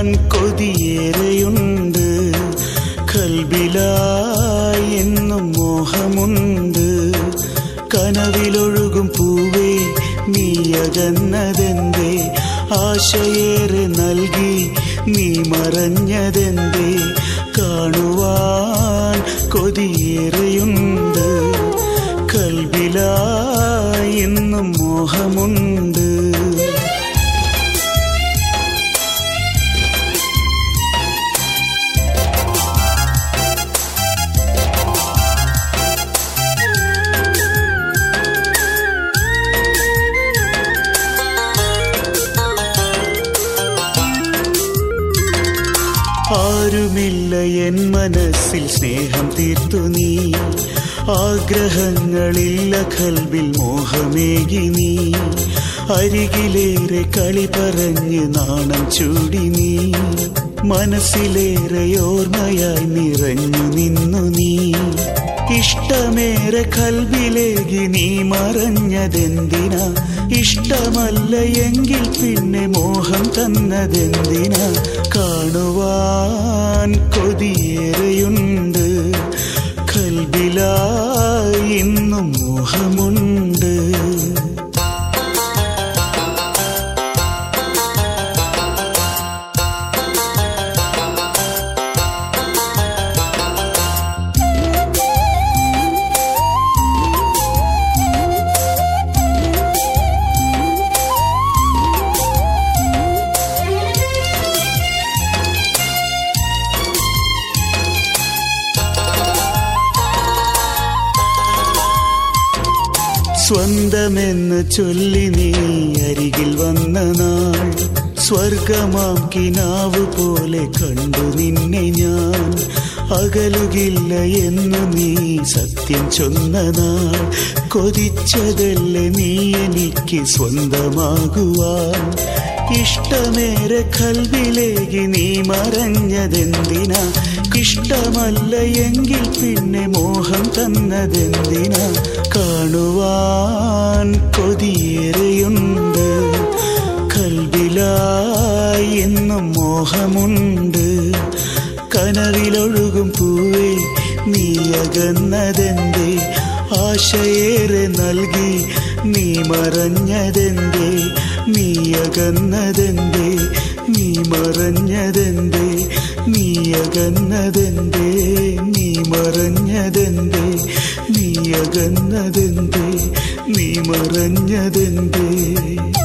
കൊതിയേറെയുണ്ട് കൽബിലായി എന്നും മോഹമുണ്ട് കനവിലൊഴുകും പൂവേ നീയകന്നതെന്തേ ആശയേറെ നൽകി നീ മറഞ്ഞതെന്തേ കാണുവാൻ കൊതിയേറെയുണ്ട് കൽബിലായി എന്നും മോഹമുണ്ട് ആരുമില്ല എൻ മനസ്സിൽ സ്നേഹം തീർത്തു നീ ആഗ്രഹങ്ങളില്ല കൽവിൽ മോഹമേകി നീ അരികിലേറെ കളി പറഞ്ഞ് നാണം ചൂടി നീ മനസ്സിലേറെ ഓർമ്മയായി നിറഞ്ഞു നിന്നു നീ ഇഷ്ടമേറെ കൽവിലേകി നീ മറഞ്ഞതെന്തിനാ ഇഷ്ടമല്ല എങ്കിൽ പിന്നെ മോഹം തന്നതെന്തിനാ കാണുവാൻ കൊതിയേറെയുണ്ട് കൽബിലായി ഇന്നും മോഹമുണ്ട് സ്വന്തമെന്ന് ചൊല്ലി നീ അരികിൽ വന്ന നാൾ സ്വർഗമാം കിനാവ് പോലെ കണ്ടു നിന്നെ ഞാൻ അകലുകില്ല എന്ന് നീ സത്യം ചൊന്ന നാൾ കൊതിച്ചതല്ലേ നീ എനിക്ക് സ്വന്തമാകുവാൻ ഇഷ്ടമേറെ കൽവിലേകി നീ മറഞ്ഞതെന്തിനാ ഇഷ്ടമല്ല എങ്കിൽ പിന്നെ മോഹം തന്നതെന്തിനാ കാണുവാൻ കൊതിയേറെയുണ്ട് കൽവിലായി എന്നും മോഹമുണ്ട് കനവിലൊഴുകും പൂവേ നീ അകന്നതെന്തേ ആശയേറെ നൽകി നീ മറഞ്ഞതെന്തേ നീ അകന്നതെന്തേ നീ മറഞ്ഞതെന്തേ നീ അകന്നതെന്തേ നീ മറഞ്ഞതെന്തേ നീ അകന്നതെന്തേ നീ മറഞ്ഞതെന്തേ